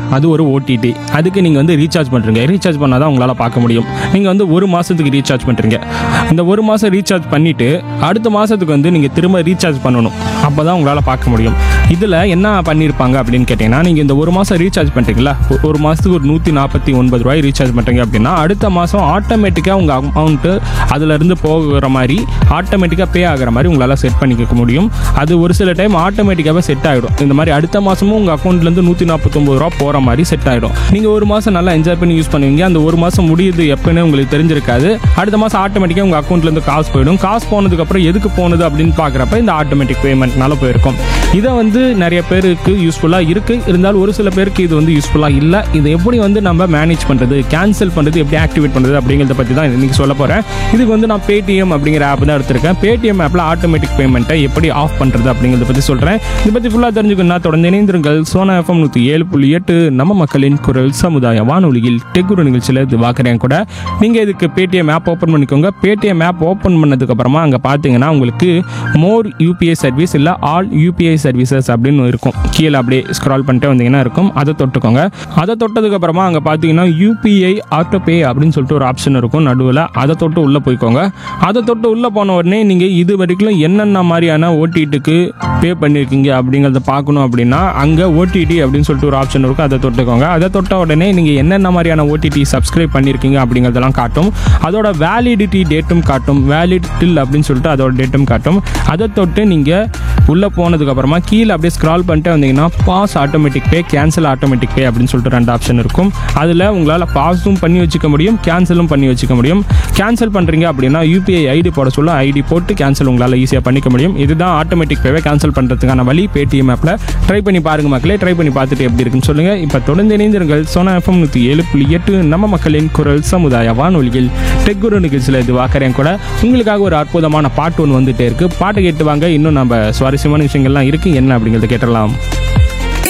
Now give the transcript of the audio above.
அது ஒரு ஓடிடி அதுக்கு நீங்கள் வந்து ரீசார்ஜ் பண்ணுறீங்க ரீசார்ஜ் பண்ணால் தான் உங்களால் பார்க்க முடியும் நீங்கள் வந்து ஒரு மாதத்துக்கு ரீசார்ஜ் பண்ணுறீங்க இந்த ஒரு மாதம் ரீசார்ஜ் பண்ணிவிட்டு அடுத்த மாதத்துக்கு வந்து நீங்கள் திரும்ப ரீசார்ஜ் பண்ணணும் அப்போ தான் உங்களால் பார்க்க முடியும் இதில் என்ன பண்ணியிருப்பாங்க அப்படின்னு கேட்டிங்கன்னா நீங்கள் இந்த ஒரு மாதம் ரீசார்ஜ் பண்ணுறீங்களா ஒ- ஒரு மாதத்துக்கு ஒரு நூற்றி நாற்பத்தி ஒன்பது ரூபாய் ரீசார்ஜ் பண்ணுறீங்க அப்படின்னா அடுத்த மாதம் ஆட்டோமேட்டிக்காக உங்கள் அமௌண்ட்டு அதிலிருந்து போகிற மாதிரி ஆட்டோமேட்டிக்காக பே ஆகிற மாதிரி உங்களால் செட் பண்ணிக்க முடியும் அது ஒரு சில டைம் ஆட்டோமேட்டிக்காகவே செட் ஆகிடும் இந்த மாதிரி அடுத்த மாதமும் உங்கள் அக்கௌண்ட்லேருந்து நூற்றி நாற்பத்தொம்பது ரூபா போகிற மாதிரி செட் ஆகிடும் நீங்கள் ஒரு மாதம் நல்லா என்ஜாய் பண்ணி யூஸ் பண்ணுவீங்க அந்த ஒரு மாதம் முடியுது எப்போன்னு உங்களுக்கு தெரிஞ்சிருக்காது அடுத்த மாதம் ஆட்டோமேட்டிக்காக உங்கள் அக்கௌண்ட்லேருந்து காசு போயிடும் காசு போனதுக்கப்புறம் எதுக்கு போனது அப்படின்னு பார்க்குறப்ப இந்த ஆட்டோமேட்டிக் பேமெண்ட்னால போயிருக்கும் இதை வந்து நிறைய பேருக்கு யூஸ்ஃபுல்லாக இருக்குது இருந்தாலும் ஒரு சில பேருக்கு இது வந்து யூஸ்ஃபுல்லாக இல்லை இதை எப்படி வந்து நம்ம மேனேஜ் பண்ணுறது கேன்சல் பண்ணுறது எப்படி ஆக்டிவேட் பண்ணுறது அப்படிங்கிறத பற்றி தான் இன்னைக்கு சொல்ல போகிறேன் இதுக்கு வந்து நான் பேடிஎம் அப்படிங்கிற ஆப் தான் எடுத்திருக்கேன் பேடிஎம் ஆப்பில் ஆட்டோமேட்டிக் பேமெண்ட்டை எப்படி ஆஃப் பண்ணுறது அப்படிங்கிறத பற்றி சொல்கிறேன் இதை பற்றி ஃபுல்லாக தெரிஞ்சுக்கணும்னா தொடர்ந்து இணைந்திருங்கள் சோனா எஃப்எம் நூற்றி ஏழு புள்ளி எட்டு நம்ம மக்களின் குரல் சமுதாய வானொலியில் டெக்குரு நிகழ்ச்சியில் இது பார்க்குறேன் கூட நீங்கள் இதுக்கு பேடிஎம் ஆப் ஓப்பன் பண்ணிக்கோங்க பேடிஎம் ஆப் ஓப்பன் பண்ணதுக்கப்புறமா அங்கே பார்த்தீங்கன்னா உங்களுக்கு மோர் யூபிஐ சர்வீஸ் இல்லை ஆல் யூபிஐ சர்வீசஸ் அப்படின்னு இருக்கும் கீழே அப்படியே ஸ்க்ரால் பண்ணிட்டே வந்தீங்கன்னா இருக்கும் அதை தொட்டுக்கோங்க அதை தொட்டதுக்கப்புறமா அங்கே பார்த்தீங்கன்னா யூபிஐ ஆட்டோ பே அப்படின்னு சொல்லிட்டு ஒரு ஆப்ஷன் இருக்கும் நடுவில் அதை தொட்டு உள்ளே போய்க்கோங்க அதை தொட்டு உள்ளே போன உடனே நீங்கள் இது வரைக்கும் என்னென்ன மாதிரியான ஓடிடிக்கு பே பண்ணியிருக்கீங்க அப்படிங்கிறத பார்க்கணும் அப்படின்னா அங்கே ஓடிடி அப்படின்னு சொல்லிட்டு ஒரு ஆப்ஷன் இருக்கும் அதை தொட்டுக்கோங்க அதை தொட்ட உடனே நீங்கள் என்னென்ன மாதிரியான ஓடிடி சப்ஸ்கிரைப் பண்ணியிருக்கீங்க அப்படிங்கிறதெல்லாம் காட்டும் அதோட வேலிடிட்டி டேட்டும் காட்டும் வேலிட் டில் அப்படின்னு சொல்லிட்டு அதோட டேட்டும் காட்டும் அதை தொட்டு நீங்கள் உள்ளே போனதுக்கப்புறமா கீழே அப்படியே ஸ்க்ரால் பண்ணிட்டு வந்தீங்கன்னா pause automatic pay cancel automatic pay அப்படின்னு சொல்லிட்டு ரெண்டு ஆப்ஷன் இருக்கும் அதில் உங்களால் பாஸும் பண்ணி வச்சுக்க முடியும் கேன்சலும் பண்ணி வச்சுக்க முடியும் கேன்சல் பண்ணுறீங்க அப்படின்னா யூபிஐ ஐடி போட சொல்ல ஐடி போட்டு கேன்சல் உங்களால் ஈஸியாக பண்ணிக்க முடியும் இதுதான் ஆட்டோமேட்டிக் பேவை கேன்சல் பண்ணுறதுக்கான வழி பேடிஎம் ஆப்பில் ட்ரை பண்ணி பாருங்க மக்களே ட்ரை பண்ணி பார்த்துட்டு எப்படி இருக்குன்னு சொல்லுங்கள் இப்போ தொடர்ந்து இணைந்திருங்கள் சோனா எஃப்எம் நூற்றி ஏழு புள்ளி எட்டு நம்ம மக்களின் குரல் சமுதாய வானொலியில் டெக்குரு நிகழ்ச்சியில் இது வாக்கறேன் கூட உங்களுக்காக ஒரு அற்புதமான பாட்டு ஒன்று வந்துட்டே இருக்கு பாட்டு கேட்டு வாங்க இன்னும் நம்ம சுவாரஸ்யமான விஷயங்கள்லாம் இருக்கு என்ன அப்படிங்கிறத கேட்டலாம்